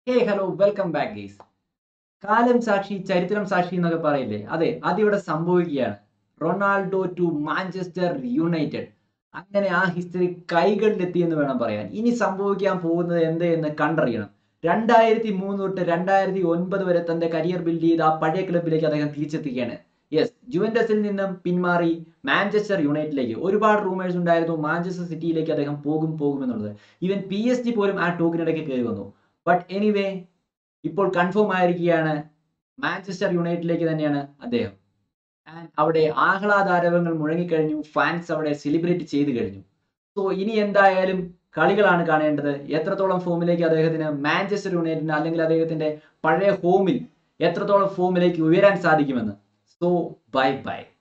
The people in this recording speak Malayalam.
ഹേ ഹലോ വെൽക്കം ബാക്ക് ഗെയ്സ് കാലം സാക്ഷി ചരിത്രം സാക്ഷി എന്നൊക്കെ പറയില്ലേ അതെ അതിവിടെ സംഭവിക്കുകയാണ് റൊണാൾഡോ ടു മാഞ്ചസ്റ്റർ യുണൈറ്റഡ് അങ്ങനെ ആ ഹിസ്റ്ററി കൈകളിലെത്തി എന്ന് വേണം പറയാൻ ഇനി സംഭവിക്കാൻ പോകുന്നത് എന്ത് എന്ന് കണ്ടറിയണം രണ്ടായിരത്തി മൂന്ന് തൊട്ട് രണ്ടായിരത്തി ഒൻപത് വരെ തന്റെ കരിയർ ബിൽഡ് ചെയ്ത് ആ പഴയ ക്ലബിലേക്ക് അദ്ദേഹം തിരിച്ചെത്തിക്കുകയാണ് യെസ് ജുവന്റസിൽ നിന്നും പിന്മാറി മാഞ്ചസ്റ്റർ യുണൈറ്റഡിലേക്ക് ഒരുപാട് റൂമേഴ്സ് ഉണ്ടായിരുന്നു മാഞ്ചസ്റ്റർ സിറ്റിയിലേക്ക് അദ്ദേഹം പോകും പോകും എന്നുള്ളത് ഈവൻ പി എസ് ജി പോലും ആ ടോക്കിനിടയ്ക്ക് കയറി വന്നു ബട്ട് എനിവേ ഇപ്പോൾ കൺഫേം ആയിരിക്കുകയാണ് മാഞ്ചസ്റ്റർ യുണൈറ്റഡിലേക്ക് തന്നെയാണ് അദ്ദേഹം ആൻഡ് അവിടെ ആഹ്ലാദാരവങ്ങൾ മുഴങ്ങിക്കഴിഞ്ഞു ഫാൻസ് അവിടെ സെലിബ്രേറ്റ് ചെയ്തു കഴിഞ്ഞു സോ ഇനി എന്തായാലും കളികളാണ് കാണേണ്ടത് എത്രത്തോളം ഫോമിലേക്ക് അദ്ദേഹത്തിന് മാഞ്ചസ്റ്റർ യുണൈറ്റഡിന് അല്ലെങ്കിൽ അദ്ദേഹത്തിന്റെ പഴയ ഹോമിൽ എത്രത്തോളം ഫോമിലേക്ക് ഉയരാൻ സാധിക്കുമെന്ന് സോ ബൈ ബൈ